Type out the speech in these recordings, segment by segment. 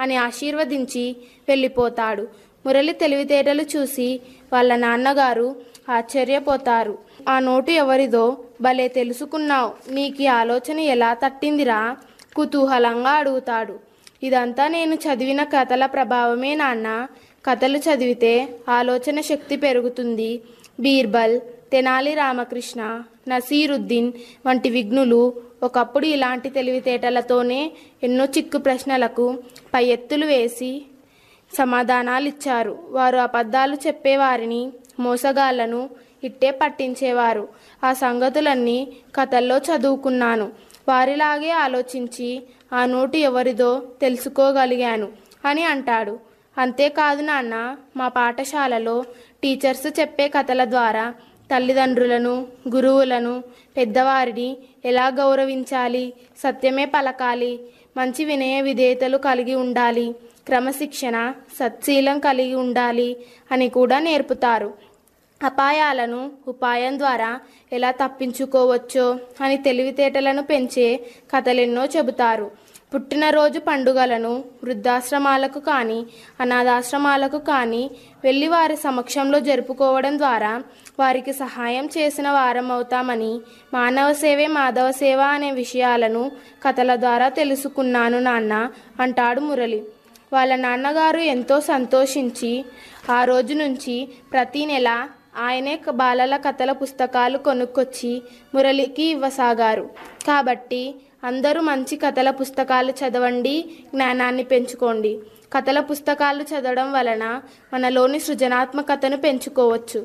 అని ఆశీర్వదించి వెళ్ళిపోతాడు మురళి తెలివితేటలు చూసి వాళ్ళ నాన్నగారు ఆశ్చర్యపోతారు ఆ నోటు ఎవరిదో భలే తెలుసుకున్నావు నీకు ఈ ఆలోచన ఎలా తట్టిందిరా కుతూహలంగా అడుగుతాడు ఇదంతా నేను చదివిన కథల ప్రభావమే నాన్న కథలు చదివితే ఆలోచన శక్తి పెరుగుతుంది బీర్బల్ తెనాలి రామకృష్ణ నసీరుద్దీన్ వంటి విఘ్నులు ఒకప్పుడు ఇలాంటి తెలివితేటలతోనే ఎన్నో చిక్కు ప్రశ్నలకు పై ఎత్తులు వేసి సమాధానాలిచ్చారు వారు అబద్ధాలు చెప్పేవారిని మోసగాళ్లను ఇట్టే పట్టించేవారు ఆ సంగతులన్నీ కథల్లో చదువుకున్నాను వారిలాగే ఆలోచించి ఆ నోటు ఎవరిదో తెలుసుకోగలిగాను అని అంటాడు అంతేకాదు నాన్న మా పాఠశాలలో టీచర్స్ చెప్పే కథల ద్వారా తల్లిదండ్రులను గురువులను పెద్దవారిని ఎలా గౌరవించాలి సత్యమే పలకాలి మంచి వినయ విధేయతలు కలిగి ఉండాలి క్రమశిక్షణ సత్శీలం కలిగి ఉండాలి అని కూడా నేర్పుతారు అపాయాలను ఉపాయం ద్వారా ఎలా తప్పించుకోవచ్చో అని తెలివితేటలను పెంచే కథలెన్నో చెబుతారు పుట్టినరోజు పండుగలను వృద్ధాశ్రమాలకు కానీ అనాథాశ్రమాలకు కానీ వెళ్ళి వారి సమక్షంలో జరుపుకోవడం ద్వారా వారికి సహాయం చేసిన వారం అవుతామని మానవ సేవే మాధవ సేవ అనే విషయాలను కథల ద్వారా తెలుసుకున్నాను నాన్న అంటాడు మురళి వాళ్ళ నాన్నగారు ఎంతో సంతోషించి ఆ రోజు నుంచి ప్రతి నెల ఆయనే క- బాలల కథల పుస్తకాలు కొనుక్కొచ్చి మురళికి ఇవ్వసాగారు కాబట్టి అందరూ మంచి కథల పుస్తకాలు చదవండి జ్ఞానాన్ని పెంచుకోండి కథల పుస్తకాలు చదవడం వలన మనలోని సృజనాత్మకతను పెంచుకోవచ్చు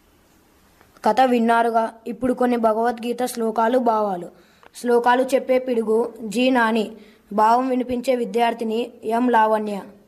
కథ విన్నారుగా ఇప్పుడు కొన్ని భగవద్గీత శ్లోకాలు భావాలు శ్లోకాలు చెప్పే పిడుగు జీ నాని భావం వినిపించే విద్యార్థిని ఎం లావణ్య